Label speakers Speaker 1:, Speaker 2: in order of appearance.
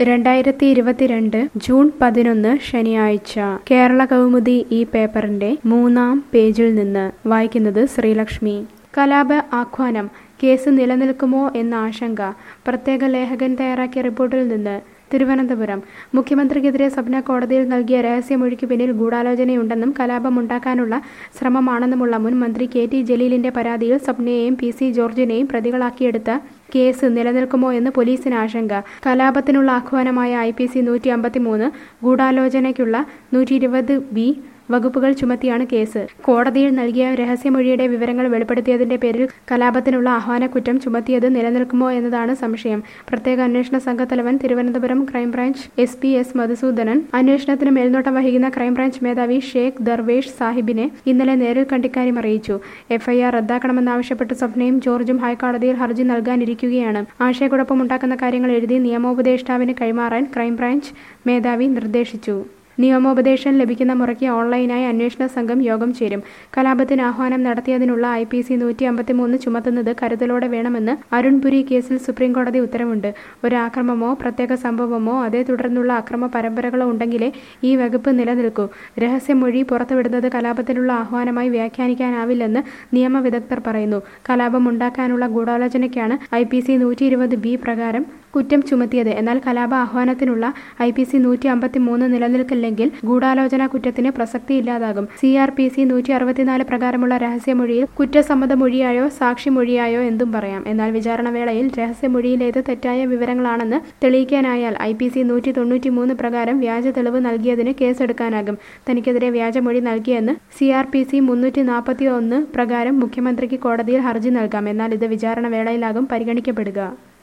Speaker 1: രണ്ടായിരത്തി ഇരുപത്തിരണ്ട് ജൂൺ പതിനൊന്ന് ശനിയാഴ്ച കേരള കൗമുദി ഈ പേപ്പറിന്റെ മൂന്നാം പേജിൽ നിന്ന് വായിക്കുന്നത് ശ്രീലക്ഷ്മി കലാപ ആഹ്വാനം കേസ് നിലനിൽക്കുമോ എന്ന ആശങ്ക പ്രത്യേക ലേഖകൻ തയ്യാറാക്കിയ റിപ്പോർട്ടിൽ നിന്ന് തിരുവനന്തപുരം മുഖ്യമന്ത്രിക്കെതിരെ സ്വപ്ന കോടതിയിൽ നൽകിയ രഹസ്യമൊഴിക്ക് പിന്നിൽ ഗൂഢാലോചനയുണ്ടെന്നും കലാപമുണ്ടാക്കാനുള്ള ശ്രമമാണെന്നുമുള്ള മുൻ മന്ത്രി കെ ടി ജലീലിന്റെ പരാതിയിൽ സ്വപ്നയെയും പി സി ജോർജിനെയും പ്രതികളാക്കിയെടുത്ത കേസ് നിലനിൽക്കുമോ എന്ന് പോലീസിന് ആശങ്ക കലാപത്തിനുള്ള ആഹ്വാനമായ ഐ പി സി നൂറ്റി അമ്പത്തിമൂന്ന് ഗൂഢാലോചനയ്ക്കുള്ള നൂറ്റി ഇരുപത് ബി വകുപ്പുകൾ ചുമത്തിയാണ് കേസ് കോടതിയിൽ നൽകിയ രഹസ്യമൊഴിയുടെ വിവരങ്ങൾ വെളിപ്പെടുത്തിയതിന്റെ പേരിൽ കലാപത്തിനുള്ള ആഹ്വാനക്കുറ്റം ചുമത്തിയത് നിലനിൽക്കുമോ എന്നതാണ് സംശയം പ്രത്യേക അന്വേഷണ സംഘത്തലവൻ Thiruvananthapuram crime branch S P S Madhusoodanan അന്വേഷണത്തിന് മേൽനോട്ടം വഹിക്കുന്ന ക്രൈംബ്രാഞ്ച് മേധാവി ഷേഖ് ദർവേഷ് സാഹിബിനെ ഇന്നലെ നേരിൽ കണ്ടിക്കാര്യം അറിയിച്ചു എഫ്ഐആർ റദ്ദാക്കണമെന്നാവശ്യപ്പെട്ട് സ്വപ്നയും ജോർജും ഹൈക്കോടതിയിൽ ഹർജി നൽകാനിരിക്കുകയാണ് ആശയക്കുഴപ്പമുണ്ടാക്കുന്ന കാര്യങ്ങൾ എഴുതി നിയമോപദേഷ്ടാവിന് കൈമാറാൻ ക്രൈംബ്രാഞ്ച് മേധാവി നിർദ്ദേശിച്ചു നിയമോപദേശം ലഭിക്കുന്ന മുറയ്ക്ക് ഓൺലൈനായി അന്വേഷണ സംഘം യോഗം ചേരും കലാപത്തിന് ആഹ്വാനം നടത്തിയതിനുള്ള ഐ പി സി നൂറ്റി അമ്പത്തിമൂന്ന് ചുമത്തുന്നത് കരുതലോടെ വേണമെന്ന് അരുൺപുരി കേസിൽ സുപ്രീംകോടതി ഉത്തരവുണ്ട് ഒരു ആക്രമമോ പ്രത്യേക സംഭവമോ അതേ തുടർന്നുള്ള അക്രമ പരമ്പരകളോ ഉണ്ടെങ്കിലേ ഈ വകുപ്പ് നിലനിൽക്കൂ രഹസ്യമൊഴി പുറത്തുവിടുന്നത് കലാപത്തിനുള്ള ആഹ്വാനമായി വ്യാഖ്യാനിക്കാനാവില്ലെന്ന് നിയമവിദഗ്ധർ പറയുന്നു കലാപം ഉണ്ടാക്കാനുള്ള ഗൂഢാലോചനയ്ക്കാണ് ഐ പി സി നൂറ്റി ഇരുപത് ബി പ്രകാരം കുറ്റം ചുമത്തിയത് എന്നാൽ കലാപ ആഹ്വാനത്തിനുള്ള ഐ പി സി നൂറ്റി അമ്പത്തി മൂന്ന് നിലനിൽക്കില്ലെങ്കിൽ ഗൂഢാലോചന കുറ്റത്തിന് പ്രസക്തിയില്ലാതാകും സി ആർ പി സി നൂറ്റി അറുപത്തിനാല് പ്രകാരമുള്ള രഹസ്യമൊഴിയിൽ കുറ്റസമ്മതമൊഴിയായോ സാക്ഷിമൊഴിയായോ എന്തും പറയാം എന്നാൽ വിചാരണവേളയിൽ രഹസ്യമൊഴിയിലേത് തെറ്റായ വിവരങ്ങളാണെന്ന് തെളിയിക്കാനായാൽ ഐ പി സി നൂറ്റി തൊണ്ണൂറ്റി മൂന്ന് പ്രകാരം വ്യാജ തെളിവ് നൽകിയതിന് കേസെടുക്കാനാകും തനിക്കെതിരെ വ്യാജമൊഴി നൽകിയെന്ന് സി ആർ പി സി മുന്നൂറ്റി നാൽപ്പത്തി ഒന്ന് പ്രകാരം മുഖ്യമന്ത്രിക്ക് കോടതിയിൽ ഹർജി നൽകാം എന്നാൽ ഇത് വിചാരണ വേളയിലാകും പരിഗണിക്കപ്പെടുക